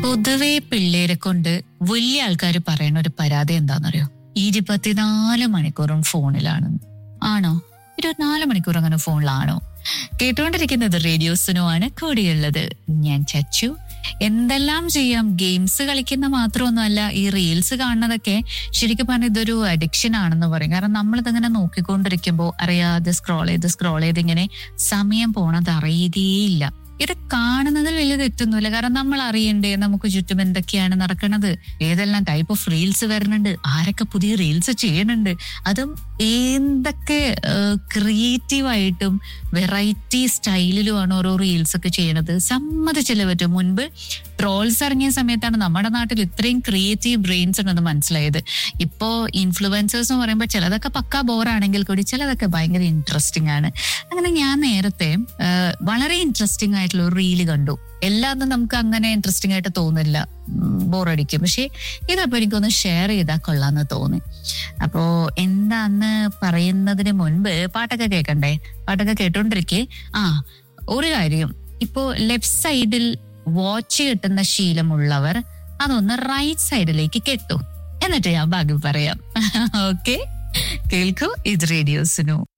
പൊതുവെ പിള്ളേരെ കൊണ്ട് വലിയ ആൾക്കാർ പറയുന്ന ഒരു പരാതി എന്താണെന്നറിയോ ഇരുപത്തിനാല് മണിക്കൂറും ഫോണിലാണ് ആണോ ഇരുപത്തിനാല് മണിക്കൂർ അങ്ങനെ ഫോണിലാണോ കേട്ടുകൊണ്ടിരിക്കുന്നത് റേഡിയോസിനോ ആണ് കൂടിയുള്ളത് ഞാൻ ചച്ചു എന്തെല്ലാം ചെയ്യാം ഗെയിംസ് കളിക്കുന്ന മാത്രമൊന്നുമല്ല ഈ റീൽസ് കാണുന്നതൊക്കെ ശരിക്കും പറഞ്ഞാൽ ഇതൊരു അഡിക്ഷൻ ആണെന്ന് പറയും കാരണം നമ്മളിതിങ്ങനെ നോക്കിക്കൊണ്ടിരിക്കുമ്പോൾ അറിയാതെ സ്ക്രോൾ ചെയ്ത് സ്ക്രോൾ ചെയ്ത് ഇങ്ങനെ സമയം പോണത് അറിയുകയില്ല ഇത് കാണുന്നതിൽ വലിയ തെറ്റൊന്നുമില്ല കാരണം നമ്മൾ അറിയണ്ടേ നമുക്ക് ചുറ്റും എന്തൊക്കെയാണ് നടക്കുന്നത് ഏതെല്ലാം ടൈപ്പ് ഓഫ് റീൽസ് വരുന്നുണ്ട് ആരൊക്കെ പുതിയ റീൽസ് ചെയ്യുന്നുണ്ട് അതും എന്തൊക്കെ ക്രിയേറ്റീവ് ആയിട്ടും വെറൈറ്റി സ്റ്റൈലിലുമാണ് ഓരോ റീൽസ് ഒക്കെ ചെയ്യണത് സമ്മതിച്ചില്ല പറ്റും മുൻപ് ട്രോൾസ് ഇറങ്ങിയ സമയത്താണ് നമ്മുടെ നാട്ടിൽ ഇത്രയും ക്രിയേറ്റീവ് ബ്രെയിൻസ് ഉണ്ടെന്ന് മനസ്സിലായത് ഇപ്പോ ഇൻഫ്ലുവൻസേഴ്സ് എന്ന് പറയുമ്പോൾ ചിലതൊക്കെ പക്കാ ബോറാണെങ്കിൽ കൂടി ചിലതൊക്കെ ഭയങ്കര ഇൻട്രസ്റ്റിംഗ് ആണ് അങ്ങനെ ഞാൻ നേരത്തെ ആ, വളരെ ഇൻട്രസ്റ്റിംഗ് ആയിട്ടുള്ള ഒരു റീല് കണ്ടു എല്ലാതും നമുക്ക് അങ്ങനെ ഇൻട്രസ്റ്റിംഗ് ആയിട്ട് തോന്നില്ല ബോറടിക്കും പക്ഷെ ഇതപ്പോ എനിക്കൊന്ന് ഷെയർ ചെയ്താൽ കൊള്ളാന്ന് തോന്നി അപ്പോ എന്താന്ന് പറയുന്നതിന് മുൻപ് പാട്ടൊക്കെ കേൾക്കണ്ടേ പാട്ടൊക്കെ കേട്ടോണ്ടിരിക്കെ ആ ഒരു കാര്യം ഇപ്പോ ലെഫ്റ്റ് സൈഡിൽ വാച്ച് കിട്ടുന്ന ശീലമുള്ളവർ അതൊന്ന് റൈറ്റ് സൈഡിലേക്ക് കെട്ടു എന്നിട്ട് ഞാൻ ബാക്കി പറയാം ഓക്കെ കേൾക്കൂ ഇത് റേഡിയോസിനു